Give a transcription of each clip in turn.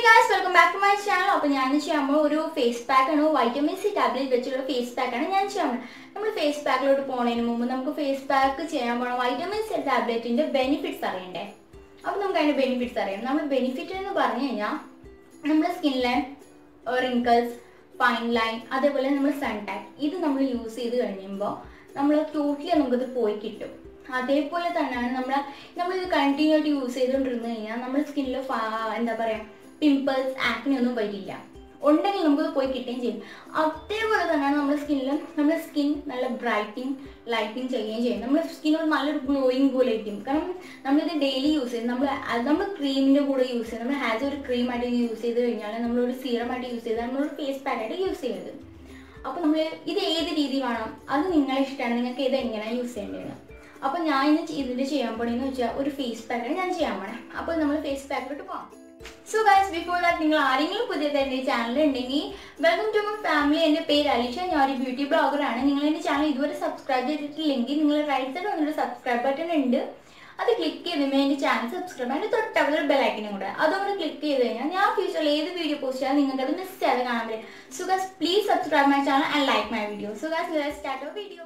guys welcome back to my channel അപ്പോൾ ഞാൻ ചെയ്യാൻ പോകുന്ന ഒരു ഫേസ് പാക്ക് ആണ് വൈറ്റമിൻ സി ടാബ്ലറ്റ് വെച്ചുള്ള ഫേസ് പാക്ക് ആണ് ഞാൻ ചെയ്യാൻ പോകുന്നത് നമ്മൾ ഫേസ് പാക്കിലോട്ട് പോകുന്നതിന് മുമ്പ് നമുക്ക് ഫേസ് പാക്ക് ചെയ്യാൻ പോണ വൈറ്റമിൻ സി ടാബ്ലറ്റിന്റെ ബെനിഫിറ്റ്സ് അറിയണ്ടേ അപ്പോൾ നമുക്ക് അതിന്റെ ബെനിഫിറ്റ്സ് അറിയാം നമ്മൾ ബെനിഫിറ്റ് എന്ന് പറഞ്ഞു കഴിഞ്ഞാൽ നമ്മുടെ സ്കിന്നിലെ റിങ്കിൾസ് ഫൈൻ ലൈൻ അതേപോലെ നമ്മൾ സൺ ടാക്ക് ഇത് നമ്മൾ യൂസ് ചെയ്ത് കഴിയുമ്പോൾ നമ്മൾ ടോട്ടലി നമുക്കത് പോയി കിട്ടും അതേപോലെ തന്നെയാണ് നമ്മൾ നമ്മളിത് കണ്ടിന്യൂ ആയിട്ട് യൂസ് ചെയ്തുകൊണ്ടിരുന്ന് കഴിഞ്ഞാൽ നമ്മുടെ സ്കിന്നിൽ എന്താ പറയുക പിമ്പിൾസ് ആക്നി ഒന്നും വരില്ല ഉണ്ടെങ്കിൽ നമുക്കത് പോയി കിട്ടുകയും ചെയ്യും അതേപോലെ തന്നെയാണ് നമ്മുടെ സ്കിന്നിൽ നമ്മുടെ സ്കിൻ നല്ല ബ്രൈറ്റിങ് ലൈറ്റിങ് ചെയ്യുകയും ചെയ്യും നമ്മുടെ സ്കിൻ ഒരു നല്ലൊരു ഗ്ലോയിങ് പോലെ ഇരിക്കും കാരണം നമ്മളിത് ഡെയിലി യൂസ് ചെയ്യും നമ്മൾ നമ്മൾ ക്രീമിൻ്റെ കൂടെ യൂസ് ചെയ്യും നമ്മൾ ഹാസ് ഒരു ക്രീമായിട്ട് യൂസ് ചെയ്ത് കഴിഞ്ഞാൽ നമ്മളൊരു സീറമായിട്ട് യൂസ് ചെയ്താൽ നമ്മളൊരു ഫേസ് പാക്കായിട്ട് യൂസ് ചെയ്യുന്നത് അപ്പോൾ നമ്മൾ ഇത് ഏത് രീതി വേണം അത് നിങ്ങളെ ഇഷ്ടമാണ് നിങ്ങൾക്ക് ഇത് എങ്ങനെയാണ് യൂസ് ചെയ്യേണ്ടത് അപ്പോൾ ഞാൻ ഇന്ന് ഇതിൻ്റെ ചെയ്യാൻ പോണെന്ന് വെച്ചാൽ ഒരു ഫേസ് പാക്കാണ് ഞാൻ ചെയ്യാൻ പോണേ അപ്പോൾ നമ്മൾ ഫേസ് പാക്കിലോട്ട് പോകാം സോ ഗൈസ് ബിഫോർ ദാറ്റ് നിങ്ങൾ ആരെങ്കിലും പുതിയതായിട്ട് എൻ്റെ ചാനൽ ഉണ്ടെങ്കിൽ വെൽക്കം ടു മൈ ഫാമിലി എൻ്റെ പേര് അലീഷ ഞാൻ ഒരു ബ്യൂട്ടി ബ്ലോഗറാണ് നിങ്ങൾ എൻ്റെ ചാനൽ ഇതുവരെ സബ്സ്ക്രൈബ് ചെയ്തിട്ടില്ലെങ്കിൽ നിങ്ങൾ റൈറ്റ് സൈഡ് വന്നൊരു സബ്സ്ക്രൈബ് ബട്ടൺ ഉണ്ട് അത് ക്ലിക്ക് ചെയ്തുമ്പോൾ എൻ്റെ ചാനൽ സബ്സ്ക്രൈബ് അതിൻ്റെ തൊട്ടവിടെ ഒരു ബെലൈക്കനും കൂടെ അതുകൊണ്ട് ക്ലിക്ക് ചെയ്ത് കഴിഞ്ഞാൽ ഞാൻ ഫ്യൂച്ചറിൽ ഏത് വീഡിയോ പോസ്റ്റ് ചെയ്താൽ നിങ്ങൾക്ക് അത് മിസ് ചെയ്യാതെ കാണാൻ പറ്റും so guys please subscribe my channel and like my video so guys start video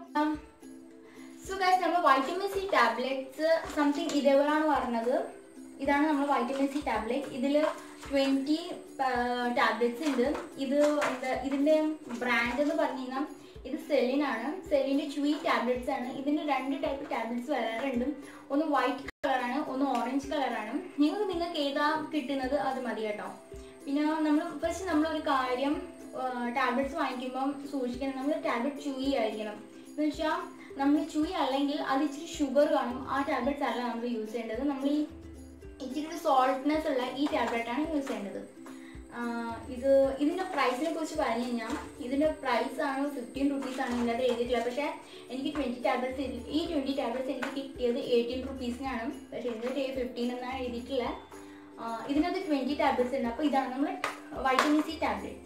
so guys നമ്മൾ വൈറ്റമിൻ സി ടാബ്ലറ്റ്സ് സംതിങ് ഇതേപോലെയാണ് പറഞ്ഞത് ഇതാണ് നമ്മൾ വൈറ്റമിൻ സി ടാബ്ലറ്റ് ഇതിൽ ട്വൻറ്റി ടാബ്ലറ്റ്സ് ഉണ്ട് ഇത് എന്താ ഇതിൻ്റെ ബ്രാൻഡ് എന്ന് പറഞ്ഞു കഴിഞ്ഞാൽ ഇത് സെലിനാണ് സെലിൻ്റെ ചുയി ടാബ്ലറ്റ്സ് ആണ് ഇതിന് രണ്ട് ടൈപ്പ് ടാബ്ലറ്റ്സ് വരാറുണ്ട് ഒന്ന് വൈറ്റ് കളറാണ് ഒന്ന് ഓറഞ്ച് കളറാണ് നിങ്ങൾക്ക് നിങ്ങൾക്ക് ഏതാ കിട്ടുന്നത് അത് മതി കേട്ടോ പിന്നെ നമ്മൾ ഫസ്റ്റ് നമ്മളൊരു കാര്യം ടാബ്ലറ്റ്സ് വാങ്ങിക്കുമ്പം സൂക്ഷിക്കണം നമ്മൾ ടാബ്ലറ്റ് ചുയി ആയിരിക്കണം എന്ന് വെച്ചാൽ നമ്മൾ ചുയി അല്ലെങ്കിൽ അത് ഇച്ചിരി ഷുഗർ കാണും ആ ടാബ്ലറ്റ്സ് അല്ല നമ്മൾ യൂസ് ചെയ്യേണ്ടത് നമ്മൾ ഈ ഇച്ചിരി ഒരു സോൾട്ട്നെസ് ഉള്ള ഈ ടാബ്ലറ്റാണ് യൂസ് ചെയ്യേണ്ടത് ഇത് ഇതിൻ്റെ പ്രൈസിനെ കുറിച്ച് പറഞ്ഞു കഴിഞ്ഞാൽ ഇതിൻ്റെ പ്രൈസ് ആണ് ഫിഫ്റ്റീൻ റുപ്പീസ് ആണ് ഇതിൻ്റെ എഴുതിയിട്ടുള്ളത് പക്ഷേ എനിക്ക് ട്വൻറ്റി ടാബ്ലറ്റ്സ് ഈ ട്വൻറ്റി ടാബ്ലറ്റ്സ് എനിക്ക് കിട്ടിയത് എയ്റ്റീൻ റുപ്പീസിനാണ് പക്ഷേ ഇതിൻ്റെ ഫിഫ്റ്റീൻ എന്നാണ് എഴുതിയിട്ടുള്ളത് ഇതിനകത്ത് ട്വൻറ്റി ടാബ്ലറ്റ്സ് ഉണ്ട് അപ്പോൾ ഇതാണ് നമ്മൾ vitamin C tablets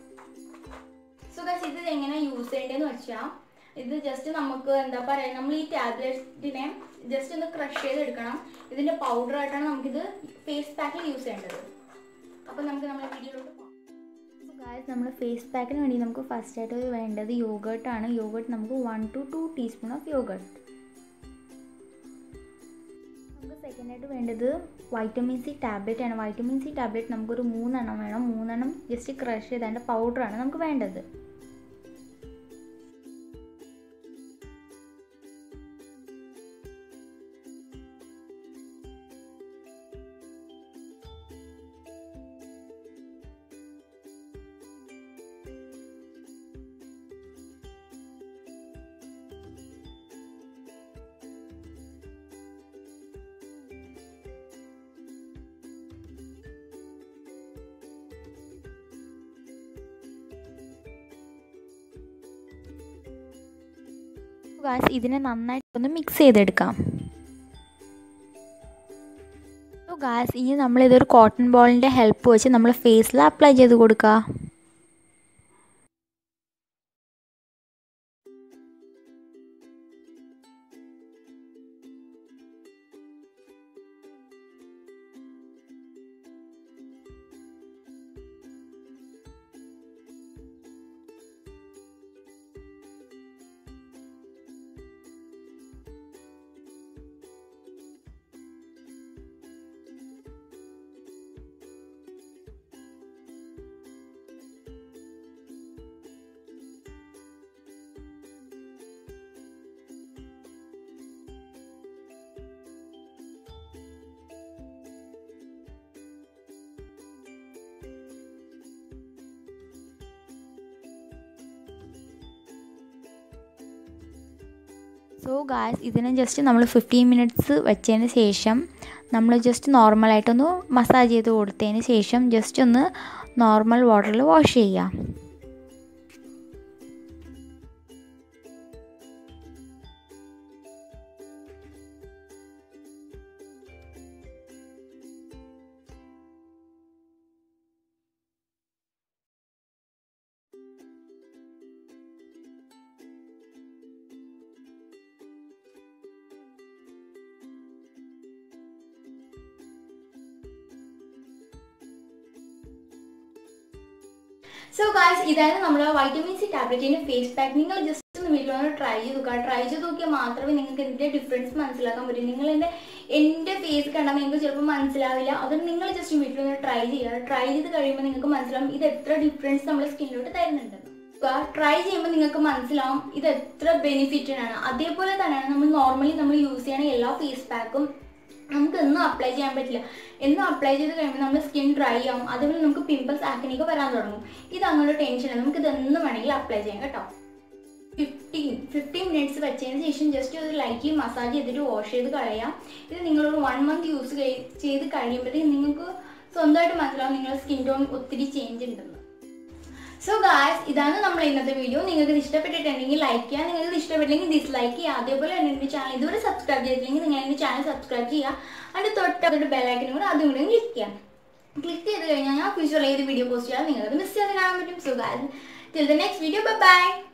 so guys ഇത് എങ്ങനെ യൂസ് ചെയ്യേണ്ടതെന്ന് വെച്ചാൽ ഇത് ജസ്റ്റ് നമുക്ക് എന്താ പറയുക നമ്മൾ ഈ ടാബ്ലറ്റിനെ ജസ്റ്റ് ഒന്ന് ക്രഷ് ചെയ്തെടുക്കണം ഇതിൻ്റെ പൗഡർ ആയിട്ടാണ് നമുക്കിത് ഫേസ് പാക്കിൽ യൂസ് ചെയ്യേണ്ടത് അപ്പോൾ നമുക്ക് നമ്മുടെ വീഡിയോയിലോട്ട് പോകാം ഗായസ് നമ്മൾ ഫേസ് പാക്കിന് വേണ്ടി നമുക്ക് ഫസ്റ്റ് ആയിട്ട് വേണ്ടത് യോഗേർട്ടാണ് യോഗേർട്ട് നമുക്ക് one two two teaspoon of yogurt നമുക്ക് സെക്കൻഡായിട്ട് വേണ്ടത് വൈറ്റമിൻ സി ടാബ്ലറ്റ് ആണ് വൈറ്റമിൻ സി ടാബ്ലറ്റ് നമുക്കൊരു മൂന്നെണ്ണം വേണം മൂന്നെണ്ണം ജസ്റ്റ് ക്രഷ് ചെയ്ത് അതിൻ്റെ പൗഡറാണ് നമുക്ക് വേണ്ടത് ഗാസ് ഇതിനെ നന്നായിട്ട് ഒന്ന് മിക്സ് ചെയ്തെടുക്കാം സോ ഗാസ് ഇനി നമ്മളിതൊരു കോട്ടൺ ബോളിൻ്റെ ഹെൽപ്പ് വെച്ച് നമ്മൾ ഫേസിൽ അപ്ലൈ ചെയ്ത് കൊടുക്കുക സോ ഗായ്സ് ഇതിനെ ജസ്റ്റ് നമ്മൾ ഫിഫ്റ്റീൻ മിനിറ്റ്സ് വെച്ചതിന് ശേഷം നമ്മൾ ജസ്റ്റ് നോർമലായിട്ടൊന്ന് മസാജ് ചെയ്ത് കൊടുത്തതിന് ശേഷം ജസ്റ്റ് ഒന്ന് നോർമൽ വാട്ടറിൽ വാഷ് ചെയ്യുക സോ ഗായ്സ് ഇതാണ് നമ്മുടെ വൈറ്റമിൻ സി ടാബ്ലറ്റിന്റെ ഫേസ് പാക്ക് നിങ്ങൾ ജസ്റ്റ് ഒന്ന് വീട്ടിൽ വന്ന് ട്രൈ ചെയ്ത് നോക്കുക ട്രൈ ചെയ്ത് നോക്കിയാൽ മാത്രമേ നിങ്ങൾക്ക് ഇതിന്റെ ഡിഫറൻസ് മനസ്സിലാക്കാൻ പറ്റൂ നിങ്ങൾ എൻ്റെ എൻ്റെ ഫേസ് കണ്ടാൽ നിങ്ങൾക്ക് ചിലപ്പോൾ മനസ്സിലാവില്ല അതുകൊണ്ട് നിങ്ങൾ ജസ്റ്റ് വീട്ടിൽ വന്ന് ട്രൈ ചെയ്യുക ട്രൈ ചെയ്ത് കഴിയുമ്പോൾ നിങ്ങൾക്ക് മനസ്സിലാവും ഇത് എത്ര ഡിഫറൻസ് നമ്മുടെ സ്കിന്നിലോട്ട് തരുന്നുണ്ട് ട്രൈ ചെയ്യുമ്പോൾ നിങ്ങൾക്ക് മനസ്സിലാവും ഇത് എത്ര ബെനിഫിറ്റഡ് ആണ് അതേപോലെ തന്നെയാണ് നമ്മൾ നോർമലി നമ്മൾ യൂസ് ചെയ്യണ എല്ലാ ഫേസ് പാക്കും നമുക്ക് എന്നും അപ്ലൈ ചെയ്യാൻ പറ്റില്ല എന്നും അപ്ലൈ ചെയ്ത് കഴിയുമ്പോൾ നമ്മുടെ സ്കിൻ ഡ്രൈ ആവും അതേപോലെ നമുക്ക് പിമ്പിൾസ് ആക്കനൊക്കെ വരാൻ തുടങ്ങും ഇത് അങ്ങനെ ടെൻഷൻ നമുക്ക് ഇത് എന്ന് വേണമെങ്കിൽ അപ്ലൈ ചെയ്യാം കേട്ടോ ഫിഫ്റ്റീൻ ഫിഫ്റ്റീൻ മിനിറ്റ്സ് വെച്ചതിന് ശേഷം ജസ്റ്റ് ഒരു ലൈറ്റ് മസാജ് ചെയ്തിട്ട് വാഷ് ചെയ്ത് കളയാം ഇത് നിങ്ങളൊരു വൺ മന്ത് യൂസ് ചെയ്ത് കഴിയുമ്പോഴത്തേക്ക് നിങ്ങൾക്ക് സ്വന്തമായിട്ട് മനസ്സിലാവും നിങ്ങളുടെ സ്കിൻ ടോൺ ഒത്തിരി ചേഞ്ച് ഉണ്ടെന്ന് സോ ഗായ്സ് ഇതാണ് നമ്മൾ ഇന്നത്തെ വീഡിയോ നിങ്ങൾക്ക് ഇത് ഇഷ്ടപ്പെട്ടിട്ടുണ്ടെങ്കിൽ ലൈക്ക് ചെയ്യുക നിങ്ങൾക്ക് ഇത് ഇഷ്ടപ്പെട്ടില്ലെങ്കിൽ ഡിസ്ലൈക്ക് ചെയ്യുക അതേപോലെ തന്നെ എൻ്റെ ചാനൽ ഇതുവരെ സബ്സ്ക്രൈബ് ചെയ്തില്ലെങ്കിൽ നിങ്ങൾ എൻ്റെ ചാനൽ സബ്സ്ക്രൈബ് ചെയ്യുക അതിൻ്റെ തൊട്ടതൊരു ബെല്ലൈക്കനും കൂടെ അതും കൂടെ ക്ലിക്ക് ചെയ്യാം ക്ലിക്ക് ചെയ്ത് കഴിഞ്ഞാൽ ഞാൻ ഫ്യൂച്ചറിൽ ഏത് വീഡിയോ പോസ്റ്റ് ചെയ്യാൻ നിങ്ങൾക്ക് മിസ് ചെയ്യാതെ കാണാൻ പറ്റും so guys till the next video by